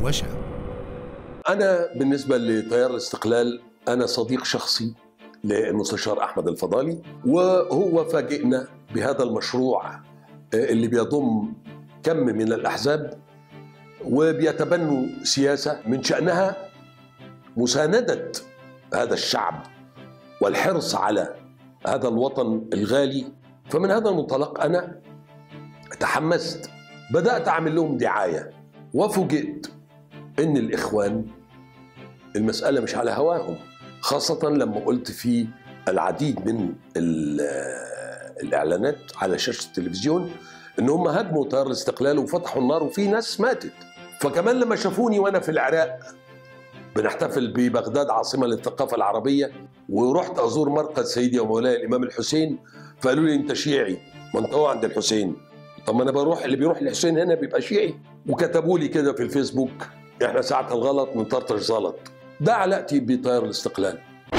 وشوشة أنا بالنسبة لتيار الاستقلال أنا صديق شخصي للمستشار أحمد الفضالي وهو فاجئنا بهذا المشروع اللي بيضم كم من الأحزاب وبيتبنوا سياسة من شأنها مساندة هذا الشعب والحرص على هذا الوطن الغالي فمن هذا المنطلق أنا تحمست بدأت أعمل لهم دعاية وفوجئت إن الإخوان المسألة مش على هواهم خاصة لما قلت في العديد من الإعلانات على شاشة التلفزيون إن هم هاجموا تيار الاستقلال وفتحوا النار وفي ناس ماتت فكمان لما شافوني وأنا في العراق بنحتفل ببغداد عاصمة للثقافة العربية ورحت أزور مرقد سيدي ومولاي الإمام الحسين فقالوا لي أنت شيعي ما أنت هو عند الحسين طب ما أنا بروح اللي بيروح الحسين هنا بيبقى شيعي وكتبوا لي كده في الفيسبوك احنا ساعة الغلط نطرطش زلط ده علاقتي بتيار الاستقلال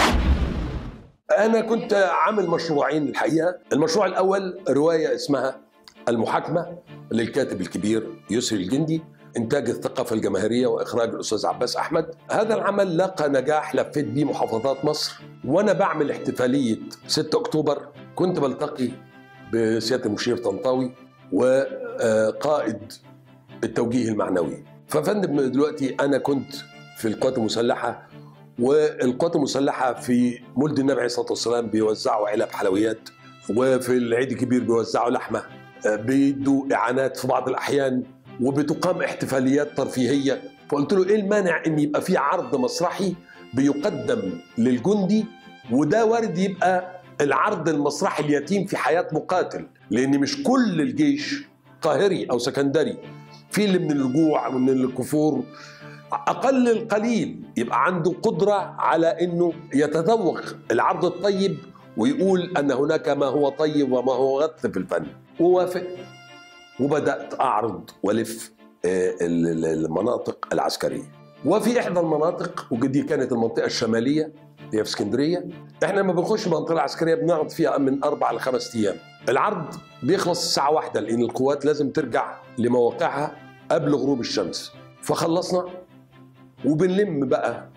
أنا كنت عامل مشروعين الحقيقة المشروع الأول رواية اسمها المحاكمة للكاتب الكبير يسري الجندي إنتاج الثقافة الجماهيرية وإخراج الأستاذ عباس أحمد هذا العمل لقى نجاح لفيت بيه محافظات مصر وأنا بعمل احتفالية 6 أكتوبر كنت بلتقي بسيادة المشير طنطاوي وقائد التوجيه المعنوي ففندم دلوقتي أنا كنت في القوات المسلحة والقوات المسلحة في مولد النبي عليه الصلاة والسلام بيوزعوا علب حلويات وفي العيد الكبير بيوزعوا لحمة بيدوا إعانات في بعض الأحيان وبتقام احتفاليات ترفيهية فقلت له إيه المانع إن يبقى في عرض مسرحي بيقدم للجندي وده وارد يبقى العرض المسرحي اليتيم في حياة مقاتل لأن مش كل الجيش قاهري أو سكندري في اللي من الجوع ومن الكفور أقل القليل يبقى عنده قدرة على أنه يتذوق العرض الطيب ويقول أن هناك ما هو طيب وما هو غث في الفن ووافق وبدأت أعرض ولف المناطق العسكرية وفي إحدى المناطق ودي كانت المنطقة الشمالية هي في اسكندرية احنا لما بنخش المنطقة العسكرية بنقعد فيها من أربع لخمس أيام العرض بيخلص الساعة واحدة لأن القوات لازم ترجع لمواقعها قبل غروب الشمس فخلصنا وبنلم بقى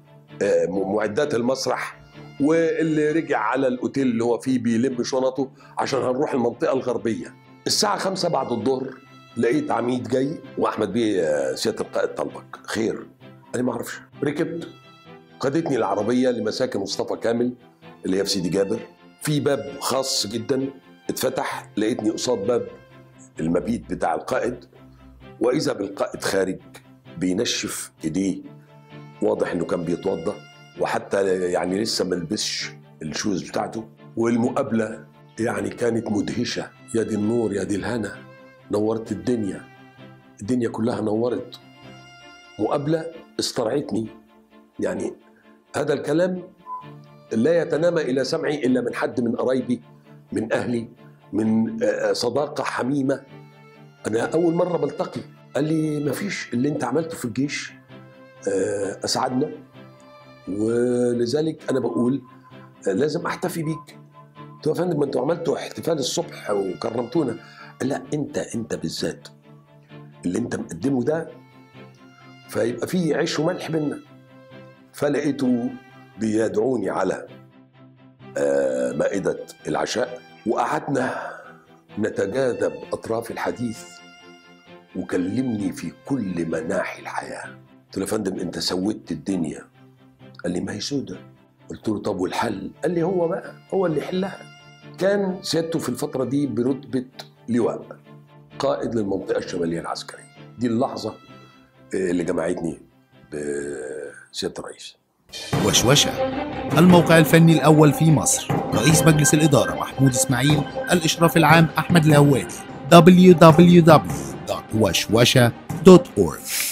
معدات المسرح واللي رجع على الاوتيل اللي هو فيه بيلم شنطه عشان هنروح المنطقه الغربيه الساعه خمسة بعد الظهر لقيت عميد جاي واحمد بيه سياده القائد طلبك خير انا ما اعرفش ركبت خدتني العربيه لمساكن مصطفى كامل اللي هي في سيدي جابر في باب خاص جدا اتفتح لقيتني قصاد باب المبيت بتاع القائد واذا بالقائد خارج بينشف ايديه واضح انه كان بيتوضا وحتى يعني لسه ما لبسش الشوز بتاعته والمقابله يعني كانت مدهشه يا دي النور يا دي الهنا نورت الدنيا الدنيا كلها نورت مقابله استرعتني يعني هذا الكلام لا يتنامى الى سمعي الا من حد من قرايبي من اهلي من صداقه حميمه انا اول مره بلتقي قال لي ما فيش اللي انت عملته في الجيش اسعدنا ولذلك انا بقول لازم احتفي بيك قلت له يا فندم ما انتوا عملتوا احتفال الصبح وكرمتونا قال لا انت انت بالذات اللي انت مقدمه ده فيبقى فيه عيش وملح بينا فلقيته بيدعوني على مائدة العشاء وقعدنا نتجاذب أطراف الحديث وكلمني في كل مناحي الحياة قلت له يا فندم انت سودت الدنيا قال لي ما هي سودة قلت له طب والحل قال لي هو بقى هو اللي يحلها كان سيادته في الفترة دي برتبة لواء قائد للمنطقة الشمالية العسكرية دي اللحظة اللي جمعتني بسيادة الرئيس وشوشة الموقع الفني الأول في مصر رئيس مجلس الإدارة محمود إسماعيل الإشراف العام أحمد الهوادي www.washwasha.org